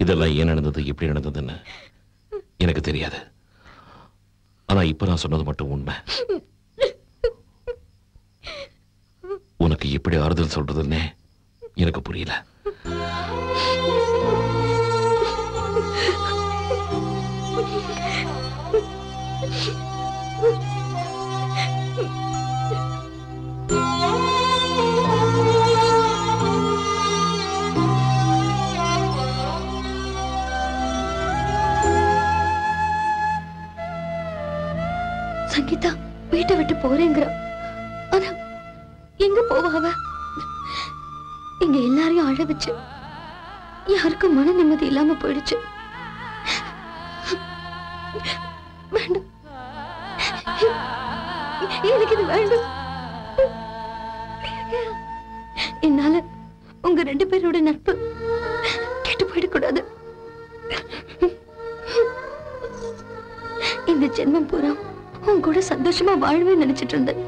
இதெல்லாம் ஏன் நடந்தது எப்படி நடந்ததுன்னு எனக்கு தெரியாது ஆனா இப்ப நான் சொன்னது மட்டும் உண்மை உனக்கு எப்படி ஆறுதல் சொல்றதுன்னே எனக்கு புரியல சங்கீதா வீட்டை விட்டு போறேங்கிறா ஆனா எங்க போவா அவ இங்க எல்லாரையும் அழ வச்சு யாருக்கும் மன நிம்மதி இல்லாம போயிடுச்சு வேண்டாம் எனக்கு இது வேண்டாம் என்னால உங்க ரெண்டு பேரோட நட்பு கெட்டு போயிடக்கூடாது இந்த ஜென்மம் பூரா உன் கூட சந்தோஷமா வாழவே நினைச்சிட்டு இருந்தேன்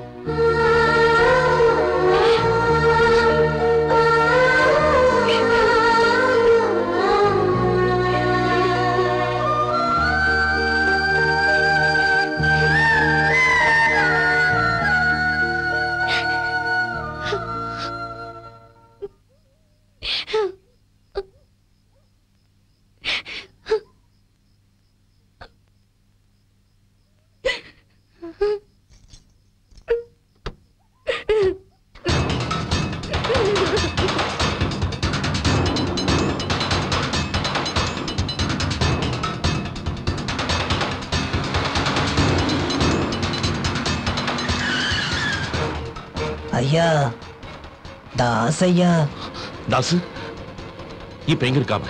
ஐயா தாஸ் ஐயா தாசு இப்ப எங்க இருக்காம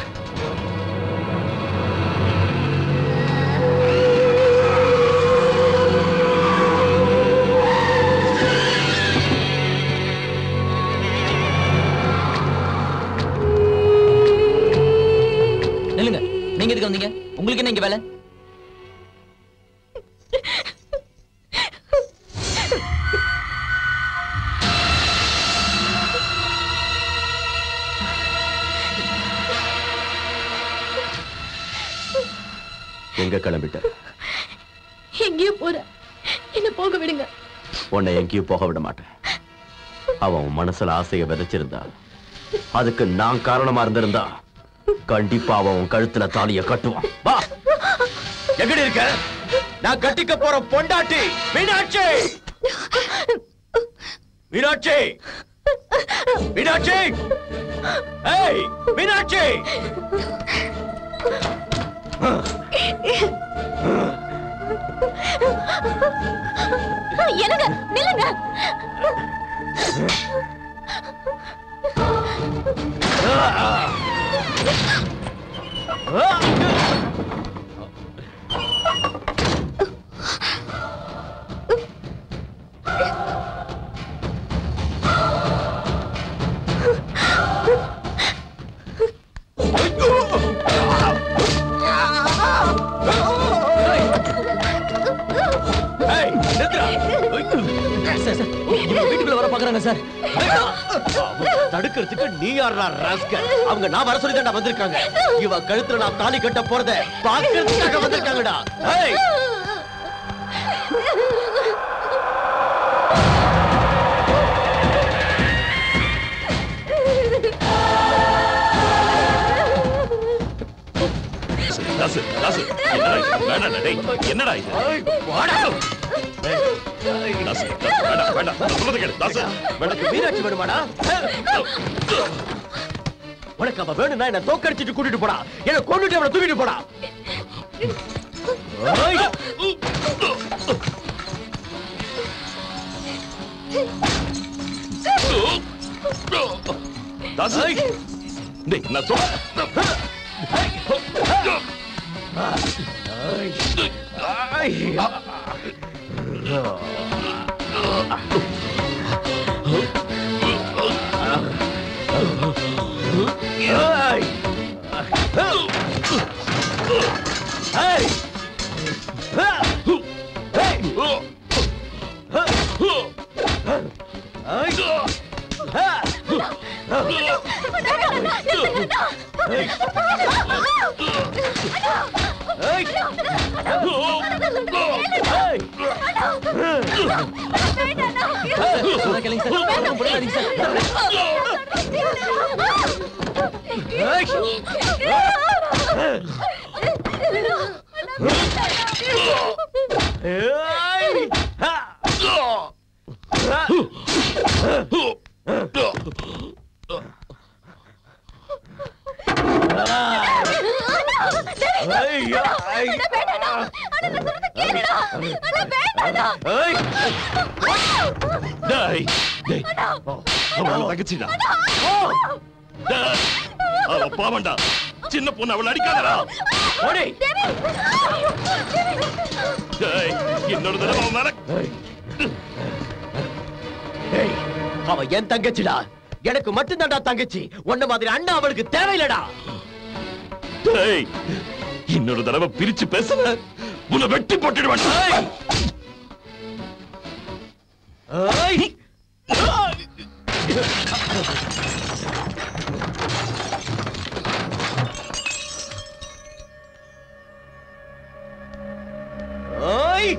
நில்லுங்க நீங்க எதுக்கு வந்தீங்க உங்களுக்கு என்ன இங்க வேலை எங்க கிளம்பிட்ட எங்கேயோ போற என்ன போக விடுங்க உன்னை எங்கேயும் போக விட மாட்டேன் அவன் உன் மனசுல ஆசையை விதைச்சிருந்தா அதுக்கு நான் காரணமா இருந்திருந்தா கண்டிப்பா அவன் உன் கழுத்துல தாலிய கட்டுவான் வா எங்கடி இருக்க நான் கட்டிக்க போற பொண்டாட்டி மீனாட்சி மீனாட்சி மீனாட்சி ஏய் மீனாட்சி என்னங்க நில்லுங்க ஏய் நிறுத்துடா சார் சார் இவங்க வீட்டுக்குள்ள வர பாக்குறாங்க சார் தடுக்கிறதுக்கு நீ யாரா ராஸ்கல் அவங்க நான் வர சொல்லி தான் வந்திருக்காங்க இவ கழுத்துல நான் தாலி கட்ட போறத பாக்குறதுக்காக வந்திருக்காங்கடா ஏய் தாசு தாசு என்னடா இது? வேண்டாம்டா, டேய், என்னடா இது வாடா தாசு தாசு, வேண்டாம் வேண்டாம் நான் சொல்றதை கேளு தாசு வேண்டாம் உனக்கு மீனாட்சி வேணுமாடா உனக்கு அவ வேணும்னா என்ன தோக்கடிச்சிட்டு கூட்டிட்டு போடா என்ன கொண்டுட்டு அவனை தூக்கிட்டு போடா ஏய். தாசு டேய் நான் சொல்ல ஏய். ஏய். ஏய். சொல்றத கேளுங்க சார் ஒண்ணும் பண்ணாதீங்க சார் டேய் டேய் அவன் தங்கச்சிடா டேய், அவ பாவண்டா சின்ன பொண்ணு அவள் அடிக்காதடா ஓடி டேய் இன்னொரு தடவை அவன் மேல ஏய், அவ என் தங்கச்சிடா எனக்கு மட்டும்தான்டா தங்கச்சி உன்ன மாதிரி அண்ணா அவளுக்கு தேவையில்லடா டேய் இன்னொரு தடவை பிரிச்சு பேசல உன்னை வெட்டி போட்டுடுவேன் டேய். ஏய். ஏய்.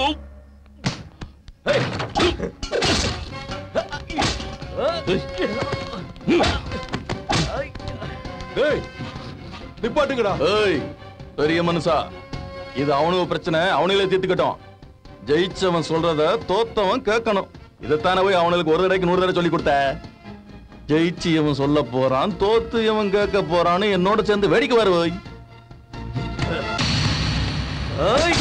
ஏய் நிப்பாட்டுங்கடா ஏய் பெரிய மனுஷா இது அவனுக்கு பிரச்சனை அவனுங்களே தீர்த்துக்கட்டும் ஜெயிச்சவன் சொல்றத தோத்தவன் கேட்கணும் இதைத்தானே போய் அவனுக்கு ஒரு தடவைக்கு நூறு தடவை சொல்லி கொடுத்த ஜெயிச்சு இவன் சொல்ல போறான் தோத்து இவன் கேட்க போறான்னு என்னோட சேர்ந்து வேடிக்கை வர போய் ஏய்.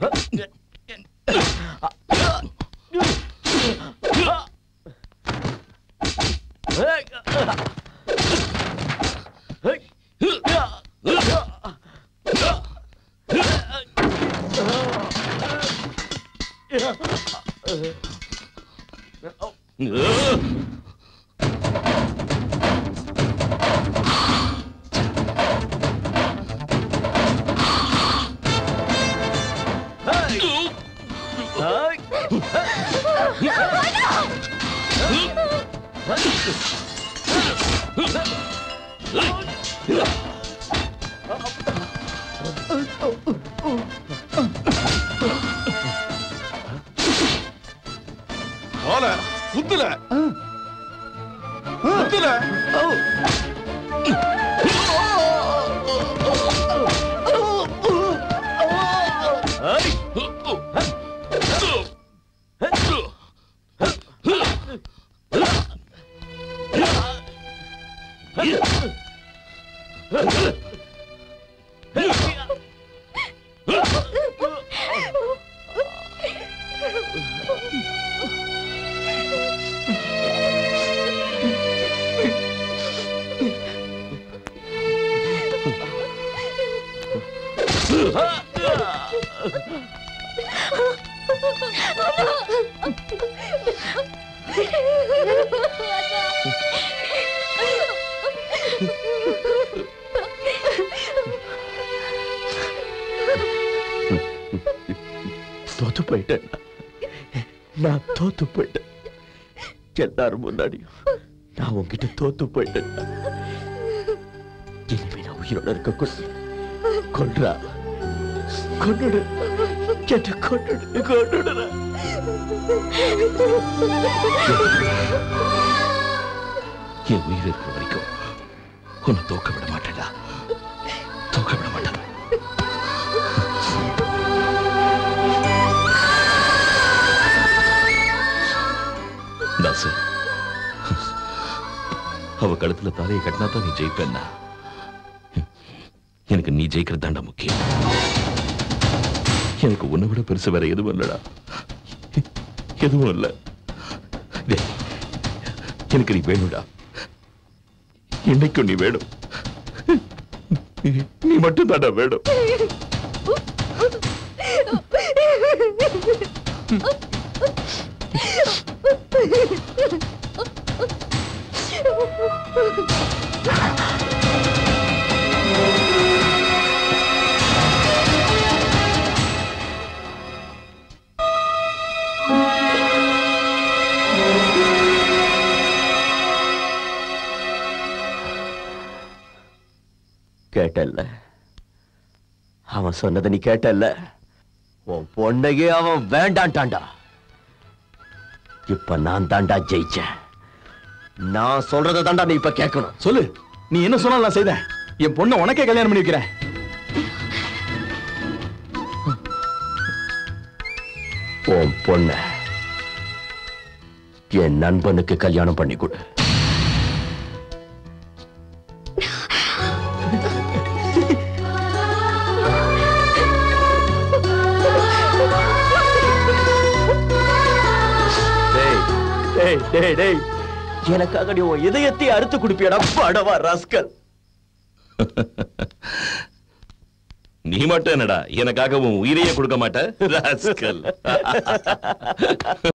ஏய். போல குத்துல குத்துல தோத்து போயிட்டேன் நான் தோத்து போயிட்டேன் எல்லாரும் முன்னாடியும் நான் உன்கிட்ட தோத்து போயிட்டேன் இனிமே நான் உயிரோட இருக்க கொண்டு கொன்றா கொண்டுடு என்ன கொண்டுடு கொண்டுடுற என் உயிர் இருக்கிற வரைக்கும் உன்னை தோக்க விட மாட்டேன்டா தோக்க விட மாட்டேன் தாசு அவ கழுத்துல தாலியை கட்டினா தான் நீ ஜெயிப்பேன்னா எனக்கு நீ ஜெயிக்கிறது தாண்டா முக்கியம் எனக்கு உன்னை விட பெருசு வேற எதுவும் இல்லடா எதுவும் இல்ல டேய், எனக்கு நீ வேணும்டா என்னைக்கும் நீ வேணும் நீ- நீ மட்டும் தாண்டா வேணும் கேட்டல்ல அவன் சொன்னதை நீ கேட்டல்ல உன் பொண்ணையே அவன் வேண்டான்டான்டா இப்ப நான் தாண்டா ஜெயிச்சேன் நான் சொல்றதை தாண்டா நீ இப்ப கேட்கணும் சொல்லு நீ என்ன சொன்னாலும் நான் செய்தேன் என் பொண்ணை உனக்கே கல்யாணம் பண்ணி வைக்கிறேன் உன் பொண்ண என் நண்பனுக்கு கல்யாணம் பண்ணி கொடு டேய், டேய், டேய், டேய். எனக்காக நீ உன் இதயத்தை அறுத்து குடுப்பியடா படவா ராஸ்கல் நீ மட்டும் என்னடா எனக்காக உன் உயிரையே கொடுக்க மாட்ட ராஸ்கல்